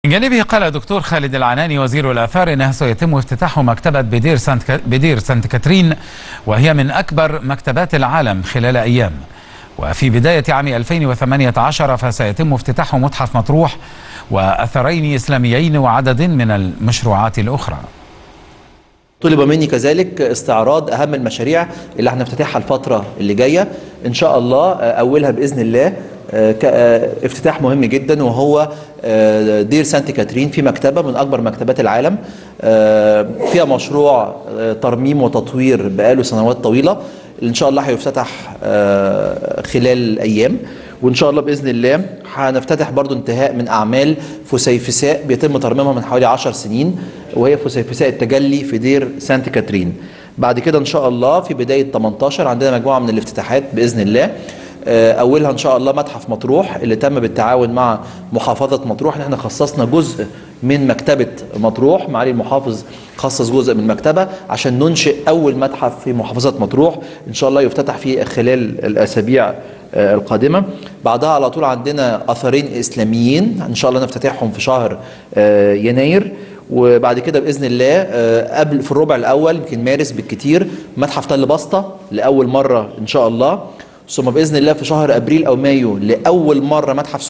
من جانبه قال دكتور خالد العناني وزير الآثار إنه سيتم افتتاح مكتبة بدير سانت, بدير سانت كاترين وهي من أكبر مكتبات العالم خلال أيام وفي بداية عام 2018 فسيتم افتتاح متحف مطروح وأثرين إسلاميين وعدد من المشروعات الأخرى طلب مني كذلك استعراض اهم المشاريع اللي هنفتتحها الفتره اللي جايه ان شاء الله اولها باذن الله افتتاح مهم جدا وهو دير سانت كاترين في مكتبه من اكبر مكتبات العالم فيها مشروع ترميم وتطوير بقاله سنوات طويله ان شاء الله هيفتتح خلال ايام وان شاء الله باذن الله هنفتتح برضو انتهاء من اعمال فسيفساء بيتم ترميمها من حوالي 10 سنين وهي فسيفساء التجلي في دير سانت كاترين بعد كده ان شاء الله في بدايه 18 عندنا مجموعه من الافتتاحات باذن الله اولها ان شاء الله متحف مطروح اللي تم بالتعاون مع محافظه مطروح احنا خصصنا جزء من مكتبه مطروح معالي المحافظ خصص جزء من المكتبه عشان ننشئ اول متحف في محافظه مطروح ان شاء الله يفتتح في خلال الاسابيع القادمه بعدها على طول عندنا اثرين اسلاميين ان شاء الله نفتتحهم في شهر يناير وبعد كده باذن الله قبل في الربع الاول يمكن مارس بالكتير متحف تل بسطه لاول مره ان شاء الله ثم باذن الله في شهر ابريل او مايو لاول مره متحف